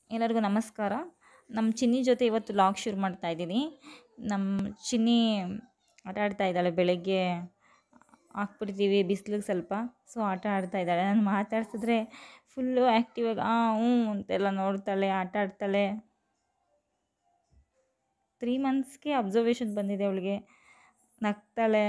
ಎಲ್ಲರಿಗೂ ನಮಸ್ಕಾರ ನಮ್ಮ ಚಿನ್ನಿ ಜೊತೆ ಇವತ್ತು ಲಾಗ್ ಶುರು ಮಾಡ್ತಾ ಇದ್ದೀನಿ ನಮ್ಮ ಚಿನ್ನಿ ಆಟ ಆಡ್ತಾ ಇದ್ದಾಳೆ ಬೆಳಗ್ಗೆ ಹಾಕ್ಬಿಡ್ತೀವಿ ಬಿಸಿಲಿಗೆ ಸ್ವಲ್ಪ ಸೊ ಆಟ ಆಡ್ತಾ ಇದ್ದಾಳೆ ನಾನು ಮಾತಾಡ್ಸಿದ್ರೆ ಫುಲ್ಲು ಆ್ಯಕ್ಟಿವಾಗಿ ಆ ಹ್ಞೂ ಅಂತೆಲ್ಲ ನೋಡ್ತಾಳೆ ಆಟ ಆಡ್ತಾಳೆ ತ್ರೀ ಮಂತ್ಸ್ಗೆ ಅಬ್ಸರ್ವೇಷನ್ ಬಂದಿದೆ ಅವಳಿಗೆ ನಗ್ತಾಳೆ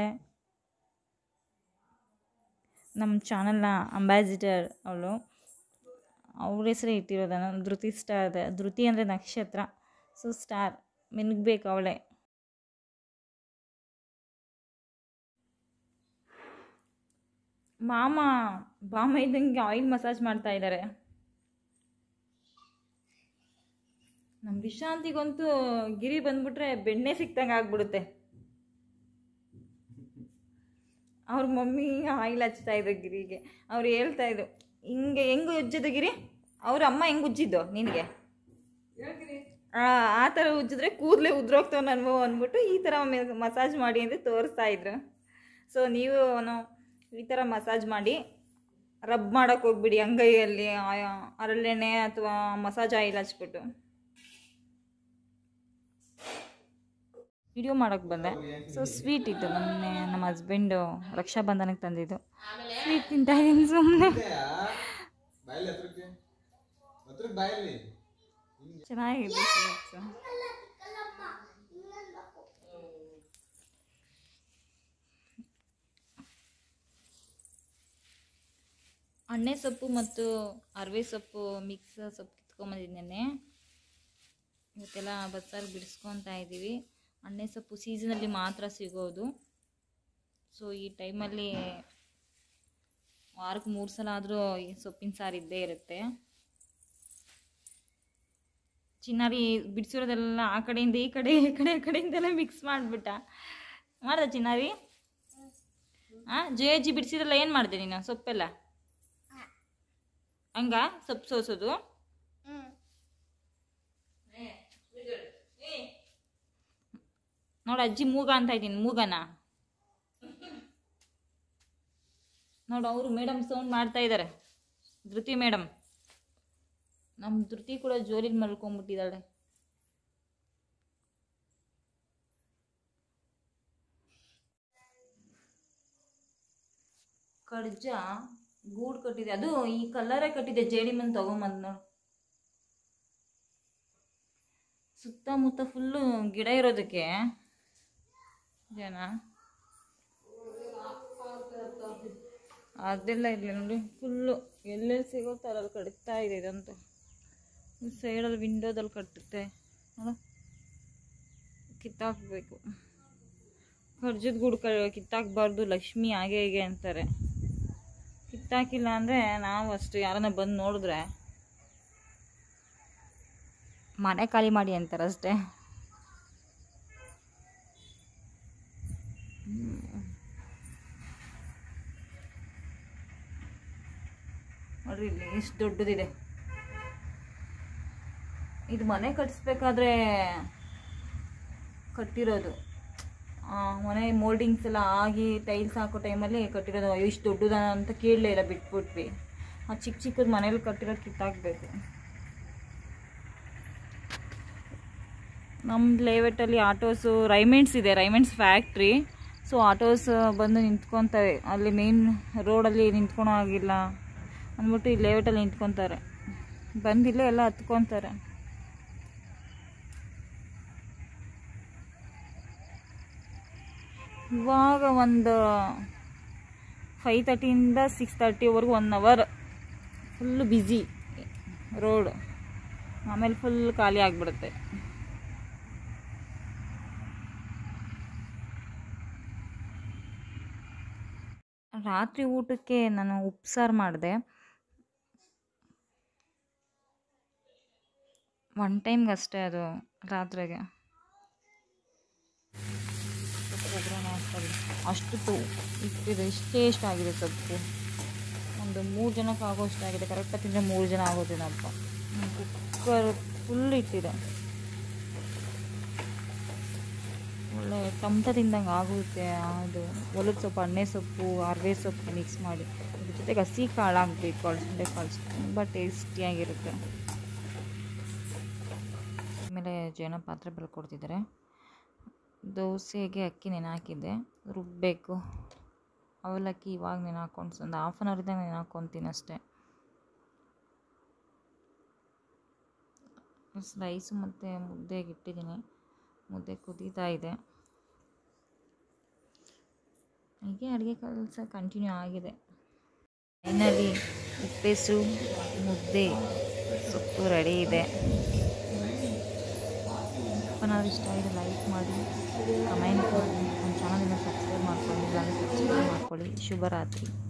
ನಮ್ಮ ಚಾನಲ್ನ ಅಂಬಾಸಿಡರ್ ಅವಳು ಅವ್ರ ಹೆಸರೇ ಇಟ್ಟಿರೋದು ನಾನು ಧೃತಿ ಸ್ಟಾರ್ ಧೃತಿ ಅಂದರೆ ನಕ್ಷತ್ರ ಸೊ ಸ್ಟಾರ್ ಮಿನ್ಗ್ಬೇಕು ಅವಳೇ ಮಾಮ ಬಾಮ ಇದ್ದಂಗೆ ಆಯಿಲ್ ಮಸಾಜ್ ಮಾಡ್ತಾ ಇದ್ದಾರೆ ನಮ್ಮ ವಿಶಾಂತಿಗಂತೂ ಗಿರಿ ಬಂದ್ಬಿಟ್ರೆ ಬೆಣ್ಣೆ ಸಿಕ್ತಂಗೆ ಆಗ್ಬಿಡುತ್ತೆ ಅವ್ರ ಮಮ್ಮಿ ಆಯಿಲ್ ಹಚ್ತಾ ಇದ್ರು ಗಿರಿಗೆ ಅವ್ರು ಹೇಳ್ತಾ ಇದ್ರು ಹಿಂಗೆ ಹೆಂಗೆ ಉಜ್ಜಿದ್ದು ಗಿರಿ ಅವ್ರ ಅಮ್ಮ ಹೆಂಗೆ ಉಜ್ಜಿದ್ದು ನಿನಗೆ ಆ ಆ ಥರ ಉಜ್ಜಿದ್ರೆ ಕೂದಲೇ ಉದ್ರೋಗ್ತಾವೆ ನಾನು ಅಂದ್ಬಿಟ್ಟು ಈ ಥರ ಮಸಾಜ್ ಮಾಡಿ ಅಂತ ತೋರಿಸ್ತಾ ಇದ್ರು ಸೊ ನೀವು ಈ ಥರ ಮಸಾಜ್ ಮಾಡಿ ರಬ್ ಮಾಡೋಕ್ಕೆ ಹೋಗ್ಬಿಡಿ ಅಂಗೈಯಲ್ಲಿ ಆ- ಹರಳೆಣ್ಣೆ ಅಥವಾ ಮಸಾಜ್ ಆಯಿಲ್ ಹಚ್ಬಿಟ್ಟು ವಿಡಿಯೋ ಮಾಡೋಕ್ಕೆ ಬಂದೆ ಸೊ ಸ್ವೀಟ್ ಇತ್ತು ಮೊನ್ನೆ ನಮ್ಮ ಹಸ್ಬೆಂಡು ರಕ್ಷಾಬಂಧನಕ್ಕೆ ತಂದಿದ್ದು ಸ್ವೀಟ್ ತಿಂತಾ ಇದ್ದೀನಿ ಸುಮ್ಮನೆ ಬಾಯಲ್ಲಿ ಹತ್ರಕ್ಕೆ ಹತ್ರಕ್ಕೆ ಬಾಯಲ್ಲಿ ಚೆನ್ನಾಗಿದೆ ಸ್ವೀಟ್ಸು ಅಣ್ಣೆ ಸೊಪ್ಪು ಮತ್ತು ಅರವೆ ಸೊಪ್ಪು ಮಿಕ್ಸ್ ಸೊಪ್ಪು ಕಿತ್ಕೊಂಬಂದಿದ್ದು ನೆನ್ನೆ ಇವತ್ತೆಲ್ಲ ಬಸ್ಸಾರು ಬಿಡಿಸ್ಕೊತಾ ಇದ್ದೀವಿ ಅಣ್ಣೆ ಸೊಪ್ಪು ಸೀಸನಲ್ಲಿ ಮಾತ್ರ ಸಿಗೋದು ಸೊ ಈ ಟೈಮಲ್ಲಿ ವಾರಕ್ಕೆ ಮೂರು ಸಲ ಆದರೂ ಈ ಸೊಪ್ಪಿನ ಸಾರು ಇದ್ದೇ ಇರುತ್ತೆ ಚಿನ್ನಾರಿ ಬಿಡಿಸಿರೋದೆಲ್ಲ ಆ ಕಡೆಯಿಂದ ಈ ಕಡೆ ಈ ಕಡೆ ಈ ಕಡೆಯಿಂದೆಲ್ಲ ಮಿಕ್ಸ್ ಮಾಡಿಬಿಟ್ಟ ಮಾಡ್ದ ಚಿನ್ನಾರಿ ಹಾಂ ಜೆ ಅಜ್ಜಿ ಬಿಡಿಸಿದ್ರಲ್ಲ ಏನು ಮಾಡಿದೆ ನೀನು ಸೊಪ್ಪೆಲ್ಲ ಹಂಗ ಸೊಪ್ಪು ಸೋಸೋದು ನೋಡು ಅಜ್ಜಿ ಮೂಗ ಅಂತ ಇದ್ದೀನಿ ಮೂಗನ ನೋಡು ಅವರು ಮೇಡಮ್ ಸೌಂಡ್ ಮಾಡ್ತಾ ಇದ್ದಾರೆ ಧೃತಿ ಮೇಡಮ್ ನಮ್ಮ ಧೃತಿ ಕೂಡ ಜೋರಿಗೆ ಮಲ್ಕೊಂಡ್ಬಿಟ್ಟಿದ್ದಾಳೆ ಕಡ್ಜ ಗೂಡು ಕಟ್ಟಿದೆ ಅದು ಈ ಕಲ್ಲರೇ ಕಟ್ಟಿದೆ ಜೇಡಿ ಮನ್ ತಗೊಂಬಂದು ನೋಡು ಸುತ್ತಮುತ್ತ ಫುಲ್ಲು ಗಿಡ ಇರೋದಕ್ಕೆ ಜನ ಅದೆಲ್ಲ ಇರಲಿ ನೋಡಿ ಫುಲ್ಲು ಎಲ್ಲೆಲ್ಲಿ ಸಿಗುತ್ತೋ ಅಲ್ಲಲ್ಲಿ ಕಡಿತಾ ಇದೆ ಇದಂತೂ ಸೈಡಲ್ಲಿ ವಿಂಡೋದಲ್ಲಿ ಕಟ್ಟುತ್ತೆ ನೋಡು ಕಿತ್ತಾಕ್ಬೇಕು ಕರ್ಜದ ಗೂಡು ಕ ಕಿತ್ತಾಕ್ಬಾರ್ದು ಲಕ್ಷ್ಮಿ ಹಾಗೆ ಹೀಗೆ ಅಂತಾರೆ ಕಿತ್ತಾಕಿಲ್ಲ ಅಂದರೆ ನಾವು ಅಷ್ಟು ಯಾರನ್ನ ಬಂದು ನೋಡಿದ್ರೆ ಮನೆ ಖಾಲಿ ಮಾಡಿ ಅಂತಾರೆ ಅಷ್ಟೇ ನೋಡ್ರಿ ಇಲ್ಲಿ ಎಷ್ಟು ದೊಡ್ಡದಿದೆ ಇದು ಮನೆ ಕಟ್ಟಿಸ್ಬೇಕಾದ್ರೆ ಕಟ್ಟಿರೋದು ಆ, ಮನೆ ಮೋಲ್ಡಿಂಗ್ಸ್ ಎಲ್ಲ ಆಗಿ ಟೈಲ್ಸ್ ಹಾಕೋ ಟೈಮಲ್ಲಿ ಕಟ್ಟಿರೋದು ಅಯ್ಯೋ ಇಷ್ಟು ದೊಡ್ಡದ ಅಂತ ಕೇಳಲೇ ಇಲ್ಲ ಬಿಟ್ಬಿಟ್ವಿ ಆ ಚಿಕ್ಕ ಚಿಕ್ಕದ ಮನೇಲಿ ಕಟ್ಟಿರೋದು ಕಿತ್ತಾಕಬೇಕು ನಮ್ಮ ಲೇಔಟಲ್ಲಿ ಆಟೋಸು ರೈಮೆಂಡ್ಸ್ ಇದೆ ರೈಮೆಂಡ್ಸ್ ಫ್ಯಾಕ್ಟ್ರಿ ಸೊ ಆಟೋಸ್ ಬಂದು ನಿಂತ್ಕೊತವೆ ಅಲ್ಲಿ ಮೇನ್ ರೋಡಲ್ಲಿ ನಿಂತ್ಕೊಳೋ ಆಗಿಲ್ಲ ಅಂದ್ಬಿಟ್ಟು ಈ ಲೇಔಟಲ್ಲಿ ನಿಂತ್ಕೊತಾರೆ ಬಂದಿಲ್ಲ ಎಲ್ಲ ಹತ್ಕೊತಾರೆ ಇವಾಗ ಒಂದು ಫೈವ್ ತರ್ಟಿಯಿಂದ ಸಿಕ್ಸ್ ತರ್ಟಿವರೆಗೂ one hour full busy road ಆಮೇಲೆ ಫುಲ್ ಖಾಲಿ ಆಗಿಬಿಡುತ್ತೆ ರಾತ್ರಿ ಊಟಕ್ಕೆ ನಾನು ಉಪ್ಸಾರು ಮಾಡಿದೆ ಒನ್ ಟೈಮ್ಗೆ ಅಷ್ಟೇ ಅದು ರಾತ್ರಿಗೆ ಒಗ್ಗರಣೆ ಹಾಕ್ತಾರೆ ಅಷ್ಟು ತು ಇಟ್ಟಿದೆ ಇಷ್ಟೇ ಎಷ್ಟಾಗಿದೆ ಸೊಪ್ಪು ಒಂದು ಮೂರು ಜನಕ್ಕೆ ಆಗೋಷ್ಟಾಗಿದೆ ಕರೆಕ್ಟಾಗಿ ತಿಂದರೆ ಮೂರು ಜನ ಆಗೋದೇನಪ್ಪ ಕುಕ್ಕರ್ ಫುಲ್ ಇಟ್ಟಿದೆ ಒಳ್ಳೆ ಟಮಟ ತಿಂದಂಗೆ ಆಗುತ್ತೆ ಅದು ಒಲದ ಸೊಪ್ಪು ಎಣ್ಣೆ ಸೊಪ್ಪು ಅರವೆ ಸೊಪ್ಪು ಮಿಕ್ಸ್ ಮಾಡಿ ಅದ್ರ ಜೊತೆಗೆ ಹಸಿ ಕಾಳು ಹಾಕ್ಬೇಕು ಅಳಸಂಡೆ ಕಾಳು ತುಂಬ ಟೇಸ್ಟಿಯಾಗಿರುತ್ತೆ ಆಮೇಲೆ ಜೇನ ಪಾತ್ರೆ ಬೆಳ್ಕೊಡ್ತಿದ್ದಾರೆ ದೋಸೆಗೆ ಅಕ್ಕಿ ನೆನೆ ಹಾಕಿದ್ದೆ ರುಬ್ಬಬೇಕು ಅವಲಕ್ಕಿ ಇವಾಗ ನೆನೆ ಹಾಕೊಂಡು ಒಂದು ಹಾಫ್ ಆನ್ ಅವರಿಂದ ನೆನೆ ಹಾಕ್ಕೊತೀನಿ ಅಷ್ಟೇ ರೈಸು ಮತ್ತು ಮುದ್ದೆಗೆ ಇಟ್ಟಿದ್ದೀನಿ ಮುದ್ದೆ ಕುದೀತಾ ಇದೆ ಹೀಗೆ ಅಡುಗೆ ಕೆಲಸ ಕಂಟಿನ್ಯೂ ಆಗಿದೆ ಫೈನಲಿ ಉಪ್ಪೆಸು ಮುದ್ದೆ ಸೊಪ್ಪು ರೆಡಿ ಇದೆ ಏನಾದ್ರು ಇಷ್ಟ ಆಗಿದೆ ಲೈಕ್ ಮಾಡಿ ಕಮೆಂಟ್ ಮಾಡಿ ನನ್ನ ಚಾನಲನ್ನು ಸಬ್ಸ್ಕ್ರೈಬ್ ಮಾಡ್ಕೊಳ್ಳಿ ಇಲ್ಲ ಸಬ್ಸ್ಕ್ರೈಬ್ ಮಾಡ್ಕೊಳ್ಳಿ ಶುಭರಾತ್ರಿ